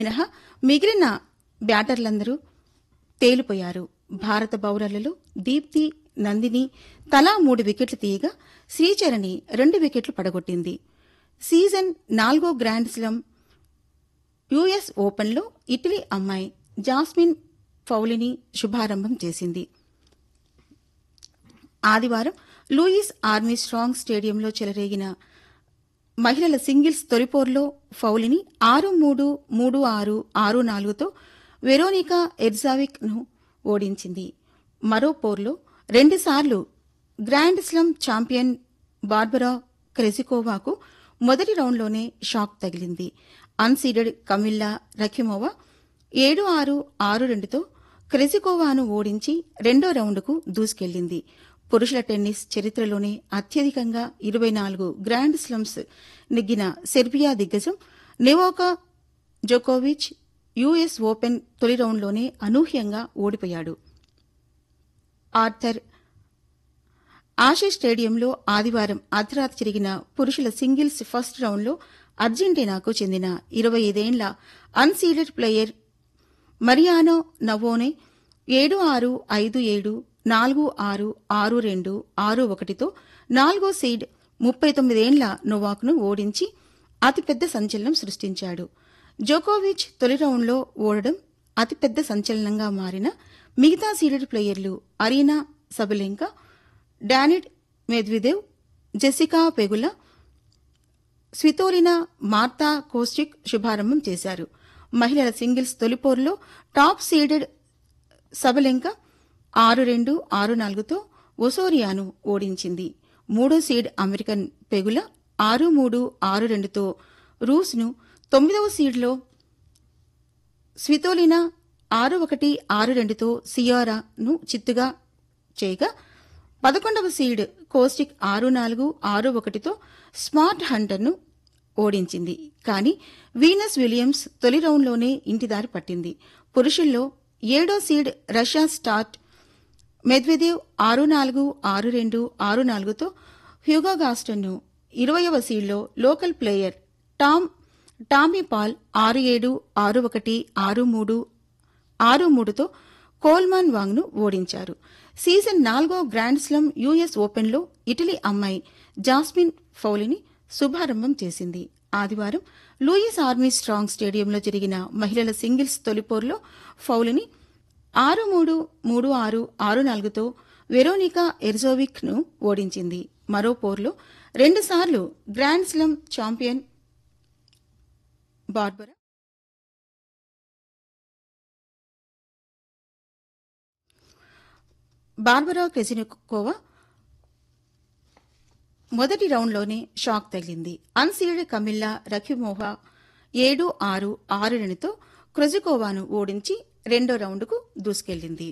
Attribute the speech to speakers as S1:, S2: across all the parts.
S1: మినహా మిగిలిన బ్యాటర్లందరూ తేలిపోయారు భారత బౌలర్లలో దీప్తి నందిని తలా మూడు వికెట్లు తీయగా శ్రీచరణి రెండు వికెట్లు పడగొట్టింది సీజన్ నాలుగో గ్రాండ్ స్లామ్ యుఎస్ ఓపెన్లో ఇటలీ అమ్మాయి జాస్మిన్ ఫౌలిని శుభారంభం చేసింది ఆదివారం లూయిస్ ఆర్మీ స్ట్రాంగ్ స్టేడియంలో చెలరేగిన మహిళల సింగిల్స్ తొలిపోర్లో ఫౌలిని ఆరు మూడు మూడు ఆరు ఆరు నాలుగుతో వెరోనికా ఎర్జావిక్ ను ఓడించింది మరో పోర్లో రెండుసార్లు గ్రాండ్ స్లమ్ ఛాంపియన్ బార్బరా క్రెజికోవాకు మొదటి రౌండ్లోనే షాక్ తగిలింది అన్సీడెడ్ కమిల్లా రఖిమోవా ఏడు ఆరు ఆరు రెండుతో క్రెజికోవాను ఓడించి రెండో రౌండ్కు దూసుకెళ్లింది పురుషుల టెన్నిస్ చరిత్రలోనే అత్యధికంగా ఇరవై నాలుగు గ్రాండ్ స్లమ్స్ నెగ్గిన సెర్బియా దిగ్గజం నెవోకా జోకోవిచ్ యుఎస్ ఓపెన్ తొలి రౌండ్లోనే అనూహ్యంగా ఓడిపోయాడు ఆర్థర్ ఆషే స్టేడియంలో ఆదివారం అర్ధరాత్రి జరిగిన పురుషుల సింగిల్స్ ఫస్ట్ రౌండ్లో అర్జెంటీనాకు చెందిన ఇరవై ఐదేండ్ల అన్సీడెడ్ ప్లేయర్ మరియానో నవోనే ఏడు ఆరు ఐదు ఏడు నాలుగు ఆరు ఆరు రెండు ఆరు ఒకటితో నాలుగో సీడ్ ముప్పై తొమ్మిదేండ్ల నోవాక్ను ఓడించి అతిపెద్ద సంచలనం సృష్టించాడు జోకోవిచ్ తొలి రౌండ్లో ఓడడం అతిపెద్ద సంచలనంగా మారిన మిగతా సీడెడ్ ప్లేయర్లు Aryna Sabalenka Daniil Medvedev Jessica Pegula Svitolina Marta Kostyuk శుభారంభం చేశారు మహిళల సింగిల్స్ తొలిపోరులో టాప్ సీడెడ్ సబలెంక ఆరు రెండు ఆరు నాలుగుతో ఒసోరియాను ఓడించింది మూడో సీడ్ అమెరికన్ పెగుల ఆరు మూడు ఆరు రెండుతో రూస్ను తొమ్మిదవ సీడ్లో స్వితోలినా ఆరు ఒకటి ఆరు రెండుతో సియారాను చిత్తుగా చేయగా పదకొండవ సీడ్ కోస్టిక్ ఆరు నాలుగు ఆరు ఒకటితో స్మార్ట్ హంటర్ను ఓడించింది కానీ వీనస్ విలియమ్స్ తొలి రౌండ్లోనే ఇంటిదారి పట్టింది పురుషుల్లో ఏడో సీడ్ రష్యా స్టార్ట్ మెద్వెదేవ్ ఆరు నాలుగు ఆరు రెండు ఆరు నాలుగుతో హ్యూగో గాస్టన్ను ఇరవయవ సీడ్లో local player Tom Tommy Paul ఆరు ఏడు ఆరు ఒకటి ఆరు మూడు ఆరు మూడుతో కోల్మాన్ వాంగ్ను ఓడించారు సీజన్ నాలుగో గ్రాండ్ స్లమ్ యుఎస్ ఓపెన్లో ఇటలీ అమ్మాయి జాస్మిన్ ఫౌలిని శుభారంభం చేసింది ఆదివారం లూయిస్ ఆర్మీ స్ట్రాంగ్ స్టేడియంలో జరిగిన మహిళల సింగిల్స్ తొలిపోర్లో ఫౌలిని ఆరు మూడు మూడు ఆరు ఆరు నాలుగుతో వెరోనికా ఎర్జోవిక్ ను ఓడించింది మరో పోర్లో రెండుసార్లు grand slam champion Barbora Barbora Krejcikova మొదటి రౌండ్లోనే షాక్ తగిలింది అన్సీడెడ్ కమిల్లా రఖిమోహా ఏడు ఆరు ఆరు రెండుతో క్రొజికోవాను ఓడించి రెండో రౌండ్కు దూసుకెళ్లింది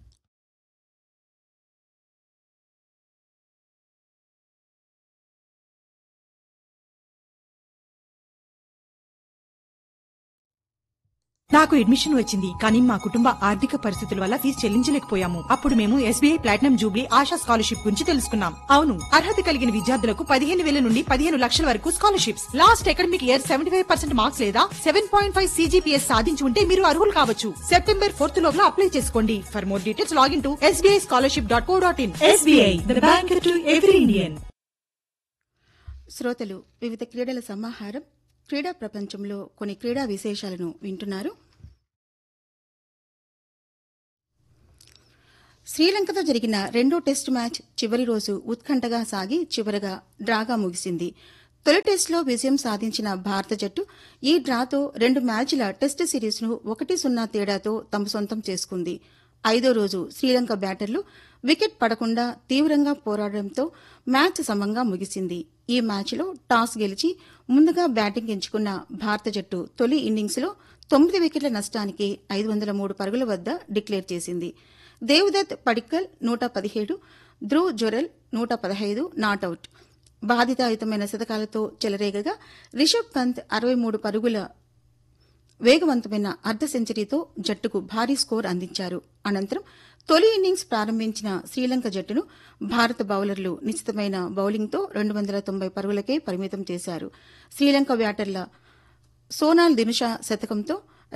S2: నాకు అడ్మిషన్ వచ్చింది కానీ మా కుటుంబ ఆర్థిక పరిస్థితుల వల్ల ఫీజు చెల్లించలేకపోయాము అప్పుడు మేము SBI platinum jubilee Asha scholarship గురించి తెలుసుకున్నాం అవును అర్హత కలిగిన విద్యార్థులకు పదిహేను వేల నుండి పదిహేను లక్షల వరకు scholarships last academic year seventy five percent marks లేదా సెవెన్ పాయింట్ ఫైవ్ సీజీపీఎస్ సాధించి ఉంటే మీరు అర్హులు కావచ్చు సెప్టెంబర్ ఫోర్త్ లోగా అప్లై చేసుకోండి for more details login to SBI scholarship dot co dot in SBI the bank to every Indian
S1: శ్రోతలు వివిధ క్రీడల సమాహారం క్రీడా ప్రపంచంలో కొన్ని క్రీడా విశేషాలను వింటున్నారు శ్రీలంకతో జరిగిన రెండో టెస్టు మ్యాచ్ చివరి రోజు ఉత్కంఠగా సాగి చివరగా డ్రాగా ముగిసింది తొలి టెస్టులో విజయం సాధించిన భారత జట్టు ఈ డ్రాతో రెండు మ్యాచ్ల టెస్టు సిరీస్ను ఒకటి సున్నా తేడాతో తమ సొంతం చేసుకుంది ఐదో రోజు శ్రీలంక బ్యాటర్లు వికెట్ పడకుండా తీవ్రంగా పోరాడడంతో మ్యాచ్ సమంగా ముగిసింది ఈ మ్యాచ్లో టాస్ గెలిచి ముందుగా బ్యాటింగ్ ఎంచుకున్న భారత జట్టు తొలి ఇన్నింగ్స్లో తొమ్మిది వికెట్ల నష్టానికి ఐదు వందల మూడు పరుగుల వద్ద డిక్లేర్ చేసింది దేవదత్ పడిక్కల్ నూట పదిహేడు ధ్రువ్ జొరెల్ నూట పదహైదు నాటౌట్ బాధితాయుతమైన శతకాలతో చెలరేగగా రిషబ్ పంత్ అరవై మూడు పరుగుల వేగవంతమైన అర్ధ సెంచరీతో జట్టుకు భారీ స్కోర్ అందించారు అనంతరం తొలి ఇన్నింగ్స్ ప్రారంభించిన శ్రీలంక జట్టును భారత బౌలర్లు నిశ్చితమైన బౌలింగ్తో రెండు వందల తొంభై పరుగులకే పరిమితం చేశారు శ్రీలంక బ్యాటర్ల సోనాల్ దినుషా శతకంతో